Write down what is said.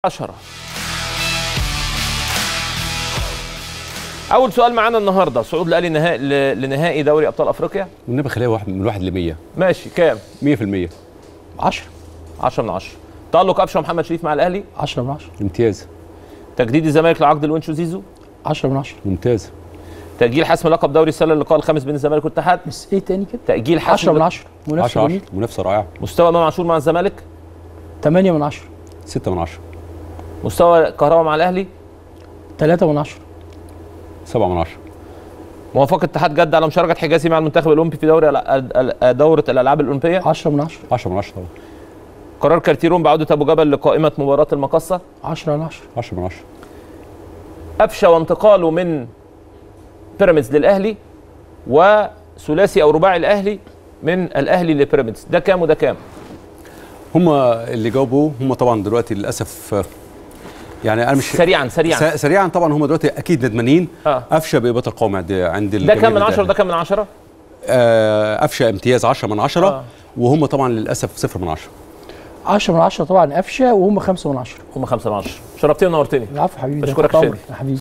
عشرة أول سؤال معانا النهاردة صعود الأهلي نهائي ل- لنهائي دوري أبطال أفريقيا والنبي خليها واحد من واحد ل 100 ماشي كام؟ 100% 10 10 من 10 تألق قفشة ومحمد شريف مع الأهلي 10 من 10 امتياز تجديد الزمالك لعقد الونش وزيزو 10 من 10 ممتاز تأجيل حسم لقب دوري السلة اللقاء الخامس بين الزمالك والاتحاد بس ايه تاني كده تأجيل 10 حسم من 10 منافسه 10 جميل 10 منافسه رائعه مستوى إمام عاشور مع الزمالك 8 من 10 6 من 10 مستوى كهربا مع الأهلي 3 من 10 7 من 10 موافقة اتحاد جدة على مشاركة حجازي مع المنتخب الأولمبي في دوري الأ- ال- دورة الألعاب الأولمبية 10 من 10 10 من 10 طبعا قرار كارتيرون بعودة أبو جبل لقائمة مباراة المقصة 10 من 10 10 من 10 قفشه وانتقاله من بيراميدز للاهلي وثلاثي او رباعي الاهلي من الاهلي لبيراميدز ده كام وده كام هم اللي جاوبوا هم طبعا دلوقتي للاسف آه، يعني انا مش سريعا سريعا س- سريعا طبعا هم دلوقتي اكيد ندمانين اه قفشه بإباطة القوم عند عند ده الجماهير كام من 10 الأهلي. وده كام من 10 آه، قفشه امتياز 10 من 10 آه. وهم طبعا للاسف 0 من 10 10 من 10 طبعا قفشه وهم 5 من 10 هم 5 من 10 شرفتني ونورتني العفو حبيبي ده بشكرك تحت شادي. أمرك يا حبيبي